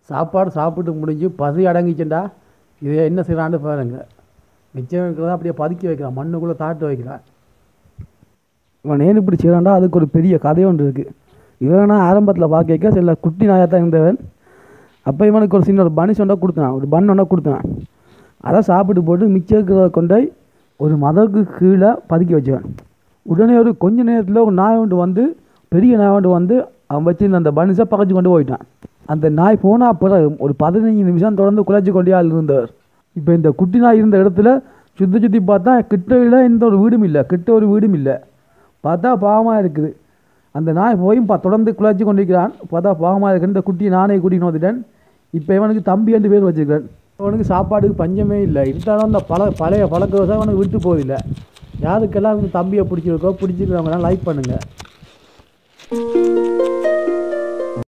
சாப்பாடு சாப்பிட்டு முடிஞ்சு பசி அடங்கிச்சுண்டா இதை என்ன செய்யலான்னு பாருங்க மிச்சம் இருக்கிறத அப்படியே பதுக்கி வைக்கிறான் மண்ணுக்குள்ளே தாட்டு வைக்கிறான் இவன் ஏன் இப்படி செய்கிறான்டா அதுக்கு ஒரு பெரிய கதை ஒன்று இருக்குது இவனா ஆரம்பத்தில் பார்க்க சில குட்டி நாயாக தான் இருந்தவன் அப்போ இவனுக்கு ஒரு சின்ன ஒரு பனி சொண்டா கொடுத்தான் ஒரு பன் ஒன்றா கொடுத்தான் அதை சாப்பிட்டு போட்டு மிச்சம் இருக்கிறத கொண்டு போய் ஒரு மதவுக்கு கீழே பதுக்கி வச்சவன் உடனே ஒரு கொஞ்ச நேரத்தில் ஒரு நாய் ஒன்று வந்து பெரிய நாய் ஒன்று வந்து அவன் வச்சிருந்த அந்த பனிஸை பகச்சு கொண்டு போயிட்டான் அந்த நாய் போனால் பிறகு ஒரு பதினஞ்சு நிமிஷம் தொடர்ந்து குலைச்சி கொண்டே ஆள் இருந்தவர் இப்போ இந்த குட்டி நாய் இருந்த இடத்துல சுற்றி சுற்றி பார்த்தா கிட்டையில் எந்த ஒரு வீடும் இல்லை கிட்ட ஒரு வீடும் இல்லை பார்த்தா பாவமாக இருக்குது அந்த நாய் போயும் பா தொடர்ந்து குலைச்சி கொண்டிருக்கிறான் பார்த்தா பாவமாக இருக்கு இந்த குட்டியை நானே கூட்டின்னு வந்துட்டேன் இப்போ இவனுக்கு தம்பி ரெண்டு பேர் வச்சுருக்கிறேன் அவனுக்கு சாப்பாடுக்கு பஞ்சமே இல்லை இருந்தாலும் அந்த பல பழைய பழக்க விவசாயம் அவனுக்கு விட்டு போவதில்லை யாருக்கெல்லாம் இந்த தம்பியை பிடிச்சிருக்கோ பிடிச்சிருக்கிறவங்கலாம் லைக் பண்ணுங்கள்